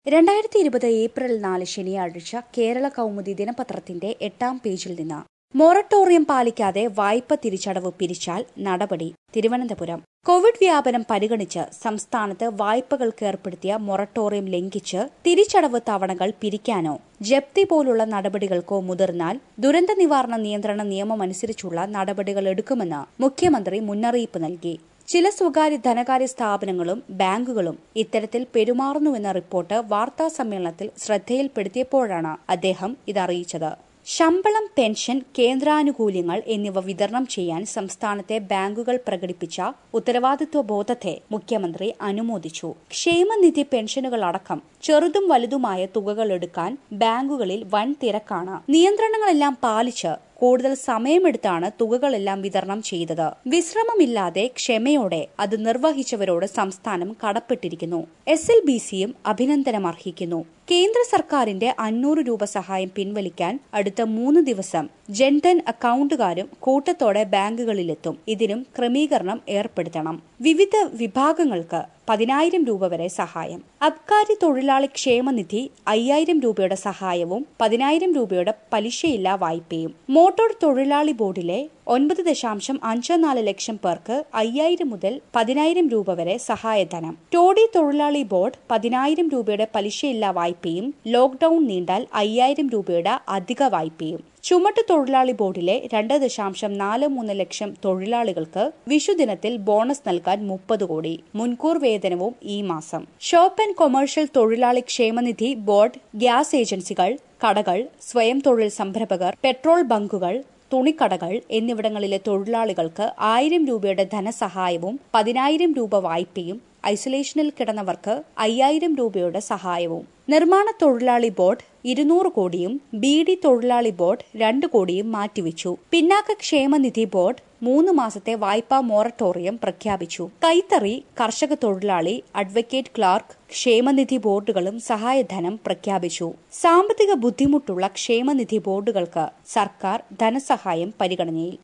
രണ്ടായിരത്തി ഇരുപത് ഏപ്രിൽ നാല് ശനിയാഴ്ച കേരള കൗമുദി ദിനപത്രത്തിന്റെ എട്ടാം പേജിൽ നിന്ന് മൊറട്ടോറിയം പാലിക്കാതെ വായ്പ തിരിച്ചടവ് പിരിച്ചാൽ നടപടി തിരുവനന്തപുരം കോവിഡ് വ്യാപനം പരിഗണിച്ച് സംസ്ഥാനത്ത് വായ്പകൾക്ക് ഏർപ്പെടുത്തിയ മൊറട്ടോറിയം ലംഘിച്ച് തിരിച്ചടവ് തവണകൾ പിരിക്കാനോ ജപ്തി പോലുള്ള നടപടികൾക്കോ മുതിർന്നാൽ ദുരന്ത നിവാരണ നിയന്ത്രണ നിയമമനുസരിച്ചുള്ള നടപടികൾ എടുക്കുമെന്ന് മുഖ്യമന്ത്രി മുന്നറിയിപ്പ് നൽകി ചില സ്വകാര്യ ധനകാര്യ സ്ഥാപനങ്ങളും ബാങ്കുകളും ഇത്തരത്തിൽ പെരുമാറുന്നുവെന്ന റിപ്പോർട്ട് വാർത്താ സമ്മേളനത്തിൽ ശ്രദ്ധയിൽപ്പെടുത്തിയപ്പോഴാണ് അദ്ദേഹം ഇതറിയിച്ചത് ശമ്പളം പെൻഷൻ കേന്ദ്രാനുകൂല്യങ്ങൾ എന്നിവ വിതരണം ചെയ്യാൻ സംസ്ഥാനത്തെ ബാങ്കുകൾ പ്രകടിപ്പിച്ച ഉത്തരവാദിത്വ ബോധത്തെ മുഖ്യമന്ത്രി അനുമോദിച്ചു ക്ഷേമനിധി പെൻഷനുകളടക്കം ചെറുതും വലുതുമായ തുകകൾ എടുക്കാൻ ബാങ്കുകളിൽ വൻ തിരക്കാണ് നിയന്ത്രണങ്ങളെല്ലാം പാലിച്ച് കൂടുതൽ സമയമെടുത്താണ് തുകകളെല്ലാം വിതരണം ചെയ്തത് വിശ്രമമില്ലാതെ ക്ഷമയോടെ അത് നിർവഹിച്ചവരോട് സംസ്ഥാനം കടപ്പെട്ടിരിക്കുന്നു എസ് എൽ ബി സിയും അഭിനന്ദനം അർഹിക്കുന്നു കേന്ദ്ര സർക്കാരിന്റെ അഞ്ഞൂറ് രൂപ സഹായം പിൻവലിക്കാൻ അടുത്ത മൂന്ന് ദിവസം ജൻധൻ അക്കൌണ്ടുകാരും കൂട്ടത്തോടെ ബാങ്കുകളിലെത്തും ഇതിനും ക്രമീകരണം ഏർപ്പെടുത്തണം വിവിധ വിഭാഗങ്ങൾക്ക് പതിനായിരം രൂപ വരെ സഹായം അബ്കാരി തൊഴിലാളി ക്ഷേമനിധി അയ്യായിരം രൂപയുടെ സഹായവും പതിനായിരം രൂപയുടെ പലിശയില്ലാ വായ്പയും മോട്ടോർ തൊഴിലാളി ബോർഡിലെ ഒൻപത് ദശാംശം അഞ്ച് നാല് ലക്ഷം പേർക്ക് അയ്യായിരം മുതൽ പതിനായിരം രൂപ വരെ സഹായധനം ടോഡി തൊഴിലാളി ബോർഡ് പതിനായിരം രൂപയുടെ പലിശയില്ലാ വായ്പയും ലോക്ഡൌൺ നീണ്ടാൽ അയ്യായിരം രൂപയുടെ അധിക വായ്പയും ചുമട്ട് തൊഴിലാളി ബോർഡിലെ രണ്ട് ദശാംശം നാല് മൂന്ന് ലക്ഷം തൊഴിലാളികൾക്ക് വിഷുദിനത്തിൽ ബോണസ് നൽകാൻ മുപ്പത് കോടി മുൻകൂർ വേതനവും ഈ മാസം ഷോപ്പ് ആൻഡ് കൊമേഴ്ഷ്യൽ തൊഴിലാളി ക്ഷേമനിധി ബോർഡ് ഗ്യാസ് ഏജൻസികൾ കടകൾ സ്വയം തൊഴിൽ സംരംഭകർ പെട്രോൾ ബങ്കുകൾ തുണിക്കടകൾ എന്നിവിടങ്ങളിലെ തൊഴിലാളികൾക്ക് ആയിരം രൂപയുടെ ധനസഹായവും പതിനായിരം രൂപ വായ്പയും ഐസൊലേഷനിൽ കിടന്നവർക്ക് അയ്യായിരം രൂപയുടെ സഹായവും നിർമ്മാണ തൊഴിലാളി ബോർഡ് ഇരുന്നൂറ് കോടിയും ബി ഡി തൊഴിലാളി ബോർഡ് രണ്ട് കോടിയും മാറ്റിവെച്ചു പിന്നാക്ക ക്ഷേമനിധി ബോർഡ് മൂന്ന് മാസത്തെ വായ്പാ മൊറട്ടോറിയം പ്രഖ്യാപിച്ചു കൈത്തറി കർഷക തൊഴിലാളി അഡ്വക്കേറ്റ് ക്ലാർക്ക് ക്ഷേമനിധി ബോർഡുകളും സഹായധനം പ്രഖ്യാപിച്ചു സാമ്പത്തിക ബുദ്ധിമുട്ടുള്ള ക്ഷേമനിധി ബോർഡുകൾക്ക് സർക്കാർ ധനസഹായം പരിഗണനയിൽ